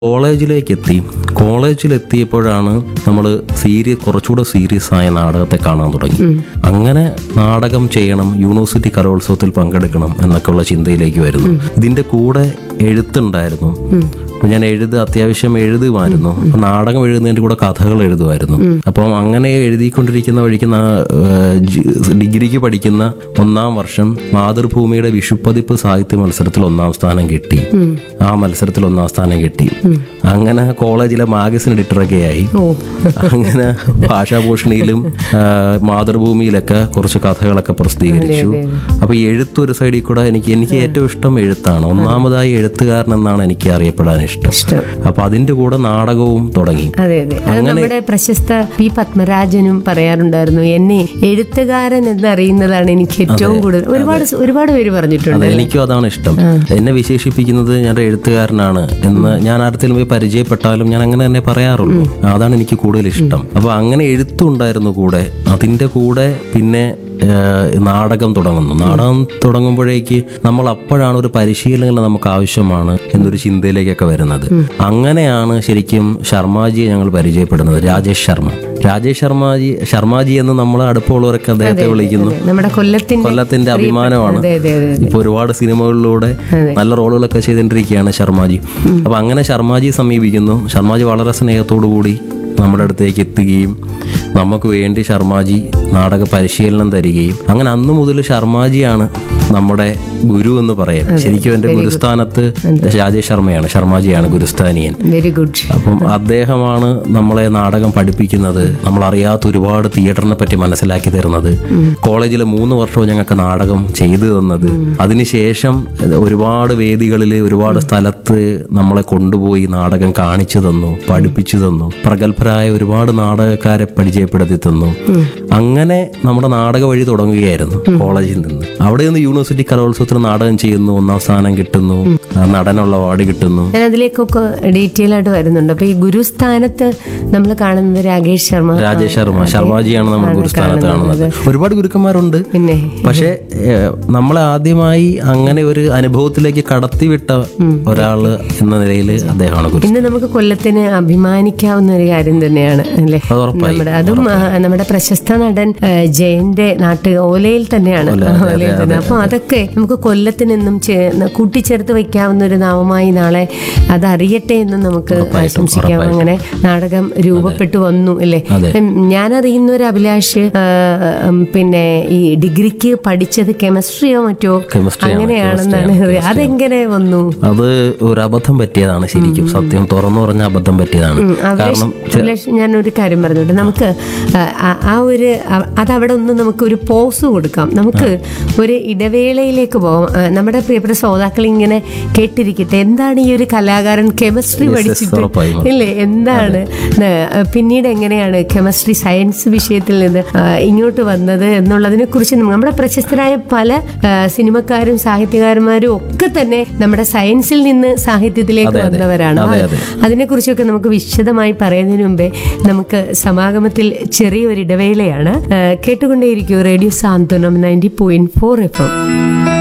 കോളേജിലേക്ക് എത്തി കോളേജിൽ എത്തിയപ്പോഴാണ് നമ്മൾ സീരിയസ് കുറച്ചുകൂടെ സീരിയസ് ആയ നാടകത്തെ കാണാൻ തുടങ്ങി അങ്ങനെ നാടകം ചെയ്യണം യൂണിവേഴ്സിറ്റി കലോത്സവത്തിൽ പങ്കെടുക്കണം എന്നൊക്കെയുള്ള ചിന്തയിലേക്ക് വരുന്നു ഇതിന്റെ കൂടെ എഴുത്തുണ്ടായിരുന്നു അപ്പൊ ഞാൻ എഴുത് അത്യാവശ്യം എഴുതുമായിരുന്നു അപ്പൊ നാടകം എഴുതുന്നതിന്റെ കൂടെ കഥകൾ എഴുതുമായിരുന്നു അപ്പം അങ്ങനെ എഴുതിക്കൊണ്ടിരിക്കുന്ന വഴിക്ക് നാ- ഏഹ് ജി- ഡിഗ്രിക്ക് പഠിക്കുന്ന ഒന്നാം വർഷം മാതൃഭൂമിയുടെ വിഷുപ്പതിപ്പ് സാഹിത്യ മത്സരത്തിൽ ഒന്നാം സ്ഥാനം കിട്ടി ആ മത്സരത്തിൽ ഒന്നാം സ്ഥാനം കിട്ടി അങ്ങനെ കോളേജിലെ മാഗസിൻ എഡിറ്ററൊക്കെ ആയി അങ്ങനെ ഭാഷാഭൂഷണിയിലും ആ, മാതൃഭൂമിയിലൊക്കെ കുറച്ച് കഥകളൊക്കെ പ്രസിദ്ധീകരിച്ചു അപ്പൊ ഈ എഴുത്ത് ഒരു സൈഡിൽ കൂടെ എനിക്ക് എനിക്ക് ഏറ്റവും ഇഷ്ടം എഴുത്താണ് ഒന്നാമതായി എഴുത്തുകാരൻ എന്നാണ് എനിക്ക് അറിയപ്പെടാൻ ഇഷ്ടം ഇഷ്ടം അപ്പൊ അതിന്റെ കൂടെ നാടകവും തുടങ്ങി അതെ അതെ അത് നമ്മുടെ പ്രശസ്ത പി പത്മരാജനും പറയാറുണ്ടായിരുന്നു എന്നെ എഴുത്തുകാരൻ എന്നറിയുന്നതാണ് എനിക്ക് ഏറ്റവും കൂടുതൽ ഒരുപാട് സ- ഒരുപാട് പേര് പറഞ്ഞിട്ടുണ്ട് അതെ എനിക്കും അതാണ് ഇഷ്ടം എന്നെ വിശേഷിപ്പിക്കുന്നത് ഞാൻ ഒരു എഴുത്തുകാരനാണ് എന്ന് ഞാൻ ആർക്കെങ്കിലും പോയി പരിചയപ്പെട്ടാലും ഞാൻ അങ്ങനെ തന്നെ പറയാറുള്ളൂ അതാണ് എനിക്ക് കൂടുതൽ ഇഷ്ടം അപ്പൊ അങ്ങനെ എഴുത്തുണ്ടായിരുന്നു കൂടെ അതിന്റെ കൂടെ പിന്നെ ഏഹ്, നാടകം തുടങ്ങുന്നു നാടകം തുടങ്ങുമ്പോഴേക്ക് നമ്മൾ അപ്പോഴാണ് ഒരു പരിശീലനം നമുക്ക് ആവശ്യമാണ് എന്നൊരു ചിന്തയിലേക്കൊക്കെ വരുന്നത് അങ്ങനെയാണ് ശരിക്കും ശർമാജിയെ ഞങ്ങൾ പരിചയപ്പെടുന്നത് രാജേഷ് ശർമ്മ രാജേഷ് ശർമാജി ശർമാജി എന്ന് നമ്മൾ അടുപ്പമുള്ളവരൊക്കെ അദ്ദേഹത്തെ വിളിക്കുന്നു നമ്മുടെ കൊല്ലത്തിന്റെ കൊല്ലത്തിന്റെ അഭിമാനമാണ് അതെ അതെ അതെ ഇപ്പൊ ഒരുപാട് സിനിമകളിലൂടെ നല്ല റോളുകളൊക്കെ ചെയ്തുകൊണ്ടിരിക്കുകയാണ് ശർമാജി അപ്പൊ അങ്ങനെ ശർമാജി സമീപിക്കുന്നു ശർമാജി വളരെ സ്നേഹത്തോടു കൂടി നമ്മുടെ അടുത്തേക്ക് എത്തുകയും നമുക്ക് വേണ്ടി ശർമാജി നാടക പരിശീലനം തരികയും അങ്ങനെ അന്ന് മുതൽ ശർമാജിയാണ് നമ്മുടെ ഗുരു എന്ന് പറയാം ശരിക്കും എന്റെ ഗുരുസ്ഥാനത്ത് രാജേഷ് ശർമ്മയാണ് ശർമാജിയാണ് ഗുരുസ്ഥാനിയൻ വെരി ഗുഡ് അപ്പം അദ്ദേഹമാണ് നമ്മളെ നാടകം പഠിപ്പിക്കുന്നത് നമ്മൾ അറിയാത്ത ഒരുപാട് തിയേറ്ററിനെ പറ്റി മനസ്സിലാക്കി തരുന്നത് കോളേജിലെ മൂന്ന് വർഷവും ഞങ്ങൾക്ക് നാടകം ചെയ്തു തന്നത് അതിനുശേഷം ഒരുപാട് വേദികളിൽ ഒരുപാട് സ്ഥലത്ത് നമ്മളെ കൊണ്ടുപോയി നാടകം കാണിച്ചു തന്നു പഠിപ്പിച്ചു തന്നു പ്രഗത്ഭരായ ഒരുപാട് നാടകക്കാരെ പരിചയപ്പെടുത്തി തന്നു അങ്ങനെ നമ്മുടെ നാടക വഴി തുടങ്ങുകയായിരുന്നു കോളേജിൽ നിന്ന് അവിടെ നിന്ന് യൂണിവേഴ്സിറ്റി കലോത്സവത്തിന് നാടകം ചെയ്യുന്നു ഒന്നാം സ്ഥാനം കിട്ടുന്നു ആ നടനുള്ള അവാർഡ് കിട്ടുന്നു ഞാൻ അതിലേക്കൊക്കെ ഡീറ്റെയിൽ ആയിട്ട് വരുന്നുണ്ട് അപ്പൊ ഈ ഗുരുസ്ഥാനത്ത് നമ്മൾ കാണുന്നത് രാകേഷ് ശർമ്മ രാജേഷ് ശർമ്മ ശർമാജിയാണ് നമ്മൾ ഗുരുസ്ഥാനത്ത് കാണുന്നത് ഒരുപാട് ഗുരുക്കന്മാരുണ്ട് പിന്നെ പക്ഷെ ഏഹ്, നമ്മളെ ആദ്യമായി അങ്ങനെ ഒരു അനുഭവത്തിലേക്ക് കടത്തിവിട്ട ഒരാള് എന്ന നിലയിൽ അദ്ദേഹമാണ് ഗുരു ഇന്ന് നമുക്ക് കൊല്ലത്തിന് അഭിമാനിക്കാവുന്ന ഒരു കാര്യം തന്നെയാണ് അല്ലേ അത് ഉറപ്പായി നമ്മുടെ അതും ആ, നമ്മുടെ പ്രശസ്ത നടൻ ആ, ജയന്റെ നാട്ട് ഓലയിൽ തന്നെയാണ് ഓലയിൽ തന്നെ അപ്പൊ അതൊക്കെ നമുക്ക് കൊല്ലത്തിനെന്നും ചേ- കൂട്ടിച്ചേർത്ത് വെക്കാവുന്ന ഒരു നാമമായി നാളെ അത് അറിയട്ടെ എന്ന് നമുക്ക് ആശംസിക്കാം അങ്ങനെ നാടകം രൂപപ്പെട്ടു വന്നു അല്ലേ ഉം, ഞാനറിയുന്ന ഒരു അഭിലാഷ് ആ, ഉം, പിന്നെ ഈ ഡിഗ്രിക്ക് പഠിച്ചത് കെമിസ്ട്രിയോ മറ്റോ Chemistry ആണ്, അങ്ങനെയാണെന്നാണ് അറിയ- അതെങ്ങനെ വന്നു അത് ഒരു അബദ്ധം പറ്റിയതാണ് ശരിക്കും സത്യം തുറന്നു പറഞ്ഞ അബദ്ധം പറ്റിയതാണ് കാരണം അഭിലാഷ് ഞാൻ ഒരു കാര്യം പറഞ്ഞോട്ടെ നമുക്ക് ആ, ആ- ആ ഒരു അ- അതവിടെ ഒന്ന് നമുക്ക് ഒരു പോസ് കൊടുക്കാം നമുക്ക് ഒരു ഇടവേളയിലേക്ക് പോകാം ആ, നമ്മുടെ പ്രിയപ്പെട്ട ശ്രോതാക്കൾ ഇങ്ങനെ കേട്ടിരിക്കട്ടെ എന്താണ് ഈ ഒരു കലാകാരൻ കെമിസ്ട്രി പഠിച്ചിട്ട് ഉറപ്പായും. ഇല്ലേ എന്താണ് ന- പിന്നീട് എങ്ങനെയാണ് കെമിസ്ട്രി സയൻസ് വിഷയത്തിൽ നിന്ന് ആ, ഇങ്ങോട്ട് വന്നത് എന്നുള്ളതിനെ കുറിച്ച് നമ്മുടെ പ്രശസ്തരായ പല ആ, സിനിമക്കാരും സാഹിത്യകാരന്മാരും ഒക്കെ തന്നെ നമ്മുടെ സയൻസിൽ നിന്ന് സാഹിത്യത്തിലേക്ക് വന്നവരാണ് അതെ, അതെ. അതിനെക്കുറിച്ചൊക്കെ നമുക്ക് വിശദമായി പറയുന്നതിന് മുമ്പേ നമുക്ക് സമാഗമത്തിൽ ചെറിയൊരു ഇടവേളയാണ് ആ, കേട്ടുകൊണ്ടേയിരിക്കൂ radio Santhwanam ninety point four F M